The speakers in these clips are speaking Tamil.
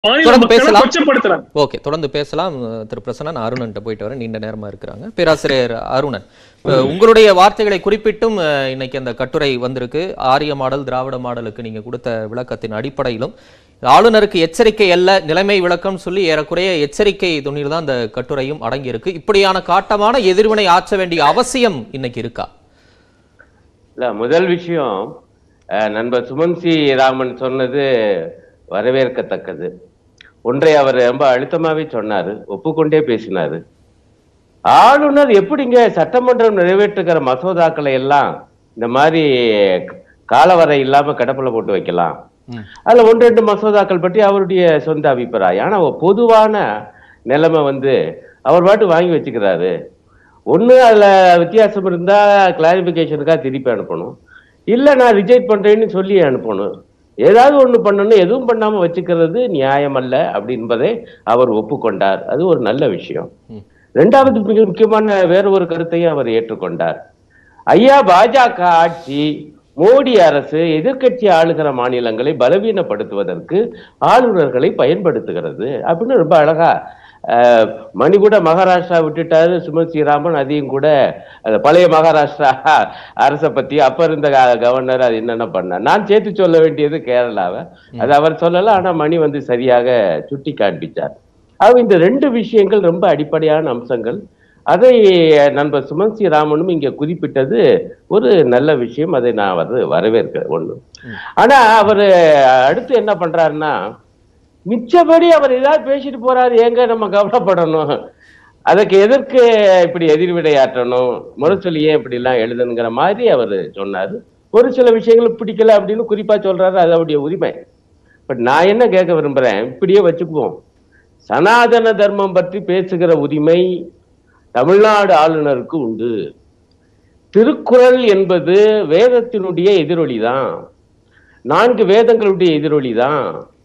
மாநில தொடர்ந்து மக்களை பேசலாம். கொச்சப்படுத்துறாங்க ஓகே தொடர்ந்து பேசலாம் அஹ் திரு பிரசன்னன் அருணன்ட்ட போயிட்டு வர நீண்ட நேரமா இருக்கிறாங்க பேராசிரியர் அருணன் அஹ் உங்களுடைய வார்த்தைகளை குறிப்பிட்டும் அஹ் இன்னைக்கு அந்த கட்டுரை வந்திருக்கு ஆரிய மாடல் திராவிட மாடலுக்கு நீங்க கொடுத்த விளக்கத்தின் அடிப்படையிலும் ஆளுநருக்கு எச்சரிக்கை அல்ல நிலைமை விளக்கம் சொல்லி ஏறக்குறைய எச்சரிக்கை துணியில் தான் அந்த கட்டுரையும் அடங்கி இருக்கு இப்படியான காட்டமான எதிர்வினை ஆற்ற வேண்டிய அவசியம் இன்னைக்கு இருக்கா இல்ல முதல் விஷயம் அஹ், நண்பர் சுமன் சி ராமன் சொன்னது வரவேற்கத்தக்கது ஒன்றை அவர் ரொம்ப அழுத்தமாவே சொன்னாரு ஒப்புக்கொண்டே பேசினாரு ஆளுநர் எப்படிங்க சட்டமன்றம் நிறைவேற்றுகிற மசோதாக்களை எல்லாம் இந்த மாதிரி காலவரை இல்லாம கடப்புல போட்டு வைக்கலாம் ம். அதுல ஒன்று ரெண்டு மசோதாக்கள் பற்றி அவருடைய சொந்த அபிப்பிராயம் ஆனா ஒரு பொதுவான நிலைமை வந்து அவர் பாட்டு வாங்கி வச்சுக்கிறாரு ஒண்ணு அதுல வித்தியாசம் இருந்தா கிளாரிபிகேஷனுக்காக திருப்பி அனுப்பணும் இல்ல நான் ரிஜெக்ட் பண்றேன்னு சொல்லி அனுப்பணும் ஏதாவது ஒண்ணு பண்ணணும் எதுவும் பண்ணாம வச்சுக்கிறது நியாயம் அல்ல அப்படின்பதை அவர் ஒப்புக்கொண்டார் அது ஒரு நல்ல விஷயம் ம். ரெண்டாவது மிக முக்கியமான வேற ஒரு கருத்தையும் அவர் ஏற்றுக்கொண்டார் ஐயா பாஜக ஆட்சி மோடி அரசு எதிர்க்கட்சி ஆளுகிற மாநிலங்களை பலவீனப்படுத்துவதற்கு ஆளுநர்களை பயன்படுத்துகிறது அப்படின்னு ரொம்ப அழகா அஹ், மணி கூட மகாராஷ்டிரா விட்டுட்டாரு சுமன் ஸ்ரீராமன் அதையும் கூட அந்த பழைய மகாராஷ்டிரா அரசை பத்தி அப்ப இருந்த க- கவர்னர் அது என்னென்ன பண்ணார் நான் சேர்த்து சொல்ல வேண்டியது கேரளாவை அது அவர் சொல்லல ஆனா மணி வந்து சரியாக சுட்டி காண்பிச்சார் ஆக இந்த ரெண்டு விஷயங்கள் ரொம்ப அடிப்படையான அம்சங்கள் அதை நண்பர் சுமன் சி ராமனும் இங்க குறிப்பிட்டது ஒரு நல்ல விஷயம் அதை நான் வந்து வரவேற்கிறேன் ஒண்ணு ஆனா அவரு அடுத்து என்ன பண்றாருன்னா மிச்சபடி அவர் ஏதாவது பேசிட்டு போறாரு ஏங்க நம்ம கவலைப்படணும் அதுக்கு எதற்கு இப்படி எதிர்விடையாற்றணும் முரசொலி ஏன் இப்படி எல்லாம் எழுதணுங்கிற மாதிரி அவர் சொன்னாரு ஒரு சில விஷயங்கள் பிடிக்கல அப்படின்னு குறிப்பா சொல்றாரு அது அவருடைய உரிமை பட் நான் என்ன கேட்க விரும்புறேன் இப்படியே வச்சுக்குவோம் சனாதன தர்மம் பற்றி பேசுகிற உரிமை தமிழ்நாடு ஆளுநருக்கு உண்டு திருக்குறள் என்பது வேதத்தினுடைய எதிரொலி தான் நான்கு வேதங்களுடைய எதிரொலி தான்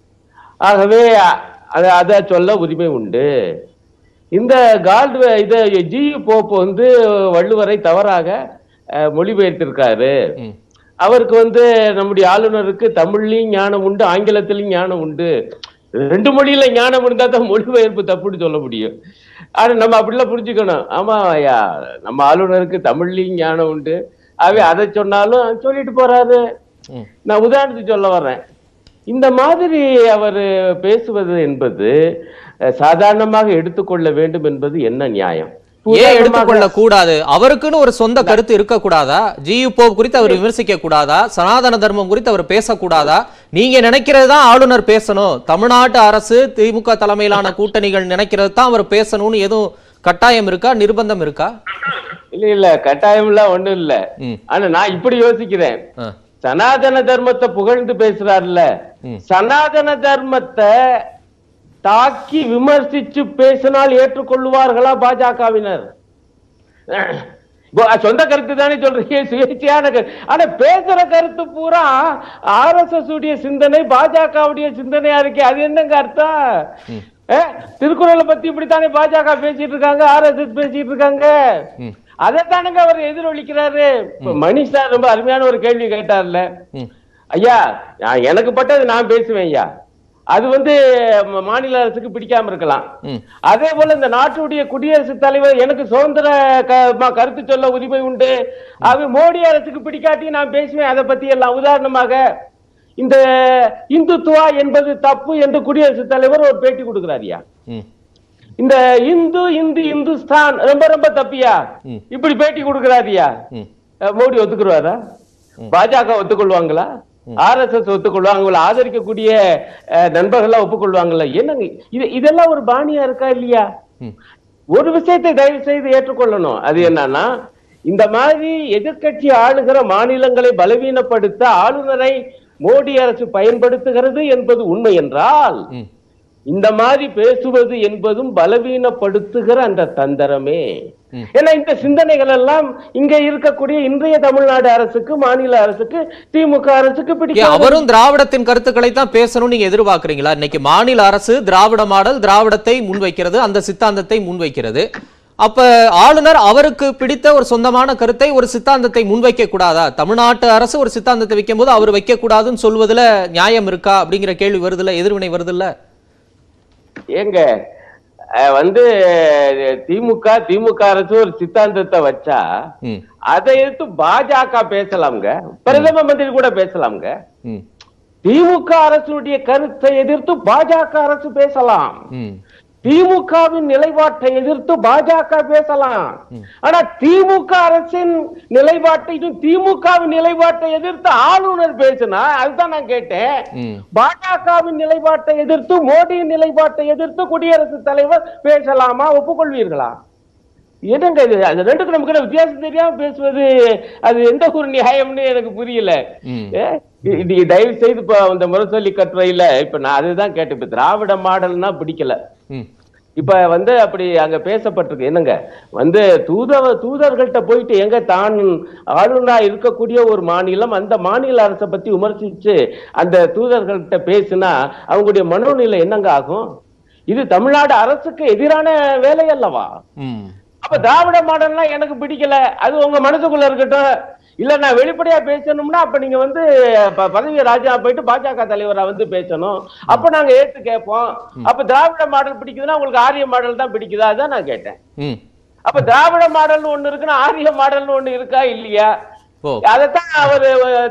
ஆகவே அ- அத அதை சொல்ல உரிமை உண்டு இந்த கால்டு இதை ஜி போப் வந்து வள்ளுவரை தவறாக அஹ், மொழிபெயர்த்திருக்காரு ம். அவருக்கு வந்து நம்முடைய ஆளுநருக்கு தமிழ்லயும் ஞானம் உண்டு ஆங்கிலத்திலயும் ஞானம் உண்டு ரெண்டு மொழியில ஞானம் இருந்தா தான் மொழிபெயர்ப்பு தப்புன்னு சொல்ல முடியும் ஆனா நம்ம அப்படிலாம் புரிஞ்சுக்கணும் ஆமா ஐயா நம்ம ஆளுநருக்கு தமிழ்லயும் ஞானம் உண்டு அவை அதை சொன்னாலும் சொல்லிட்டு போறாரு ம். நான் உதாரணத்துக்கு சொல்ல வர்றேன் இந்த மாதிரி அவர் பேசுவது என்பது அஹ், சாதாரணமாக எடுத்துக்கொள்ள வேண்டும் என்பது என்ன நியாயம் ஏன் உதாரணமாக- எடுத்துக்கொள்ள கூடாது அவருக்குன்னு ஒரு சொந்த கருத்து இருக்க கூடாதா ஜியு போப் குறித்து அவர் விமர்சிக்க கூடாதா சனாதன தர்மம் குறித்து அவர் பேசக்கூடாதா நீங்க நினைக்கிறது தான் ஆளுநர் பேசணும் தமிழ்நாட்டு அரசு திமுக தலைமையிலான கூட்டணிகள் நினைக்கிறது தான் அவர் பேசணும்னு எதுவும் கட்டாயம் இருக்கா நிர்பந்தம் இருக்கா இல்ல இல்ல கட்டாயம் எல்லாம் ஒண்ணும் இல்ல ம். ஆனா நான் இப்படி யோசிக்கிறேன் ஆ. சனாதன தர்மத்தை புகழ்ந்து பேசுறாருல்ல ம். சனாதன தர்மத்தை தாக்கி விமர்சிச்சு பேசினால் ஏற்றுக்கொள்வார்களா பாஜகவினர் இப்போ, சொந்த கருத்து தானே சொல்றீங்க சுயேட்சையான கருத்து ஆனா பேசுற கருத்து பூரா ஆர்எஸ்எஸ் உடைய சிந்தனை பாஜகவுடைய சிந்தனையா இருக்கே அது என்னங்க அர்த்தம் ஏ, திருக்குறளை பத்தி இப்படித்தானே பாஜக பேசிட்டு இருக்காங்க ஆர்எஸ்எஸ் பேசிட்டு இருக்காங்க ம். அதைத்தானுங்க அவர் எதிரொலிக்கிறாரு இப்ப மணி சார் ரொம்ப அருமையான ஒரு கேள்வி கேட்டார்ல ம். ஐயா நான் எனக்கு பட்டது நான் பேசுவேன் ஐயா அது வந்து ம- மாநில அரசுக்கு பிடிக்காம இருக்கலாம் ம். அதே போல இந்த நாட்டுடைய குடியரசுத் தலைவர் எனக்கு சுதந்திர க- ம- கருத்து சொல்ல உரிமை உண்டு அது மோடி அரசுக்கு பிடிக்காட்டி நான் பேசுவேன் அதை பத்தி எல்லாம் உதாரணமாக இந்த இந்துத்துவா என்பது தப்பு என்று குடியரசுத் தலைவர் ஒரு பேட்டி கொடுக்கிறாரியா ம். இந்த இந்து இந்து இந்துஸ்தான் ரொம்ப ரொம்ப தப்பியா ம். இப்படி பேட்டி கொடுக்கிறாரியா ம். அஹ் மோடி ஒத்துக்குருவாரா பாஜக ஒத்துக்கொள்வாங்களா ஆர்எஸ்எஸ் ஒத்துக்கொள்வாங்களா ஆதரிக்கக்கூடிய அஹ், நண்பர்கள்லாம் ஒப்புக்கொள்வாங்களா என்னங்க இது இதெல்லாம் ஒரு பாணியா இருக்கா இல்லையா ம். ஒரு விஷயத்தை தயவு செய்து ஏற்றுக்கொள்ளணும் அது என்னன்னா இந்த மாதிரி எதிர்க்கட்சி ஆளுகிற மாநிலங்களை பலவீனப்படுத்த ஆளுநரை மோடி அரசு பயன்படுத்துகிறது என்பது உண்மை என்றால் ம். இந்த மாதிரி பேசுவது என்பதும் பலவீனப்படுத்துகிற அந்த தந்திரமே ம். ஏன்னா இந்த சிந்தனைகள் எல்லாம் இங்க இருக்கக்கூடிய இன்றைய தமிழ்நாடு அரசுக்கு மாநில அரசுக்கு திமுக அரசுக்கு ஏன் பிடிக்கும் அவரும் திராவிடத்தின் கருத்துக்களை தான் பேசணும்னு நீங்க எதிர்பார்க்கறீங்களா இன்னைக்கு மாநில அரசு திராவிட மாடல் திராவிடத்தை முன்வைக்கிறது அந்த சித்தாந்தத்தை முன்வைக்கிறது அப்ப ஆளுநர் அவருக்கு பிடித்த ஒரு சொந்தமான கருத்தை ஒரு சித்தாந்தத்தை முன்வைக்க கூடாதா தமிழ்நாட்டு அரசு ஒரு சித்தாந்தத்தை வைக்கும் போது அவர் வைக்க கூடாதுன்னு சொல்வதுல நியாயம் இருக்கா அப்படிங்கிற கேள்வி வருதுல்ல எதிர்வினை வருதுல்ல ஏங்க அஹ், வந்து திமுக திமுக அரசு ஒரு சித்தாந்தத்தை வச்சா ம் அதை எடுத்து பாஜக பேசலாம்ங்க பிரதம மந்திரி கூட பேசலாம்ங்க ம் திமுக அரசுடைய கருத்தை எதிர்த்து பாஜக அரசு பேசலாம் ம் திமுகவின் நிலைப்பாட்டை எதிர்த்து பாஜக பேசலாம் ஆனா திமுக அரசின் நிலைப்பாட்டையும் திமுகவின் நிலைப்பாட்டை எதிர்த்து ஆளுநர் பேசினா அதுதான் நான் கேட்டேன் ம் பாஜகவின் நிலைப்பாட்டை எதிர்த்து மோடியின் நிலைப்பாட்டை எதிர்த்து குடியரசுத் தலைவர் பேசலாமா ஒப்புக்கொள்வீர்களா என்னங்க இது அது ரெண்டுக்கும் நமக்கு வித்தியாசம் தெரியாம பேசுவது அது எந்த ஒரு நியாயம்னு எனக்கு புரியல ம் ஏ, இது தயவு செய்து இப்ப அந்த முரசொலி கட்டுரையில இப்ப நான் அதுதான் கேட்டேன் இப்ப திராவிட மாடல்னா பிடிக்கல ம் இப்ப வந்து அப்படி அங்க பேசப்பட்டிருக்கு என்னங்க வந்து தூதவ தூதர்கள்ட்ட போயிட்டு எங்க தான் ஆளுநரா இருக்கக்கூடிய ஒரு மாநிலம் அந்த மாநில அரசை பத்தி விமர்சிச்சு அந்த தூதர்கள்ட்ட பேசுனா அவங்களுடைய மனோநிலை என்னங்க ஆகும் இது தமிழ்நாடு அரசுக்கு எதிரான வேலை அல்லவா ம் அப்ப திராவிட மாடல்னா எனக்கு பிடிக்கல அது உங்க மனசுக்குள்ள இருக்கட்டும் இல்ல நான் வெளிப்படையா பேசணும்னா அப்ப நீங்க வந்து ப- பதவியை ராஜா போயிட்டு பாஜக தலைவரா வந்து பேசணும் அப்ப நாங்க ஏத்து கேட்போம் அப்ப திராவிட மாடல் பிடிக்குதுன்னா உங்களுக்கு ஆரிய மாடல் தான் பிடிக்குதா அதான் நான் கேட்டேன் ம் அப்ப திராவிட மாடல்னு ஒண்ணு இருக்குன்னா ஆரிய மாடல்னு ஒண்ணு இருக்கா இல்லையா ஓ அதைத்தான் அவர்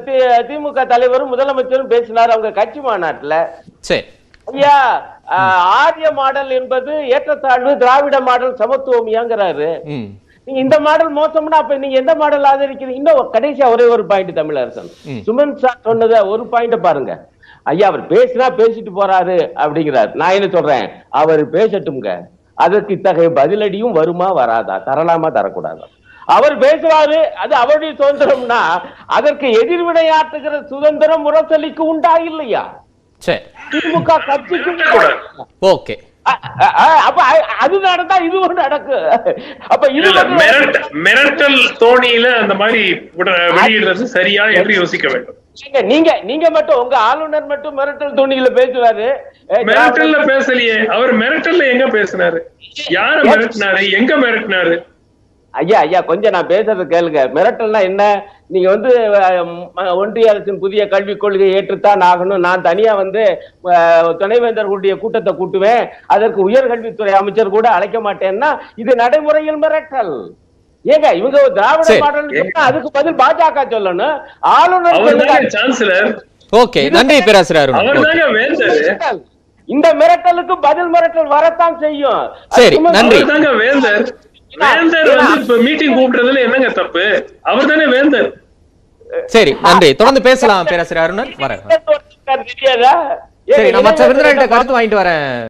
திமுக தலைவரும் முதலமைச்சரும் பேசினார் அவங்க கட்சி மாநாட்டுல சரி ஐயா ஆஹ், ஆரிய மாடல் என்பது ஏற்றத்தாழ்வு திராவிட மாடல் சமத்துவமியாங்கிறாரு ம் நீங்க இந்த மாடல் மோசம்னா அப்ப நீங்க எந்த மாடல் ஆதரிக்கிறீங்க இன்னும் கடைசியா ஒரே ஒரு பாயிண்ட் தமிழரசன் ம். சுமன் சார் சொன்னத ஒரு பாயிண்ட் பாருங்க ஐயா அவர் பேசினா பேசிட்டு போறாரு அப்படிங்கிறார் நான் என்ன சொல்றேன் அவர் பேசட்டும்ங்க அதற்கு இத்தகைய பதிலடியும் வருமா வராதா தரலாமா தரக்கூடாதா அவர் பேசுவாரு அது அவருடைய சுதந்திரம்னா அதற்கு எதிர்வினையாற்றுகிற சுதந்திரம் முரசொலிக்கு உண்டா இல்லையா சரி திமுக கட்சிக்கு உண்டு. ஓகே அ- அ- அ- அப்ப அ- அது நடந்தா இதுவும் நடக்கும் அப்ப இது இல்ல வந்து- மிரட்ட மிரட்டல் தோணியில அந்த மாதிரி விட- வெளியிடுறது சரியா என்று யோசிக்க வேண்டும் நீங்க நீங்க நீங்க மட்டும் உங்க ஆளுநர் மட்டும் மிரட்டல் துணியில பேசுவாரு ஏ, மிரட்டல்ல பேசலையே அவர் மிரட்டல்ல எங்க பேசினாரு யார மிரட்டினாரு எங்க மிரட்டினாரு ஐயா ஐயா கொஞ்சம் நான் பேசுறது கேளுங்க மிரட்டல்னா என்ன நீங்க வந்து அஹ், ம- ஒன்றிய அரசின் புதிய கல்விக் கொள்கையை ஏற்றுத்தான் ஆகணும் நான் தனியா வந்து அஹ், துணைவேந்தர்களுடைய கூட்டத்தை கூட்டுவேன் அதற்கு உயர்கல்வித்துறை அமைச்சர் கூட அழைக்க மாட்டேன்னா இது நடைமுறையில் மிரட்டல் ஏங்க இவங்க ஒரு திராவிட சரி. மாடல் சொன்னா அதுக்கு பதில் பாஜக சொல்லணும் ஆளுநர் அவர் சொல்லுங்க. தாங்க சான்சலர் ஓகே நன்றி பேராசிரியர் அருண் அவர் ஓகே. தாங்க வேந்தர் மிரட்டல். இந்த மிரட்டலுக்கு பதில் மிரட்டல் வரத்தான் செய்யும் சரி, அது சும்மா- நன்றி. அவர் தாங்க வேந்தர் வேந்தர் வந்து இப்ப மீட்டிங் கூப்பிடுறதுல என்னங்க தப்பு அவர் தானே வேந்தர் சரி நன்றி தொடர்ந்து பேசலாம் பேராசிரியர் அருணன் வரேன் தெரியாதா சரி நான் மற்ற விருந்தினர்கிட்ட கருத்து வாங்கிட்டு வரேன்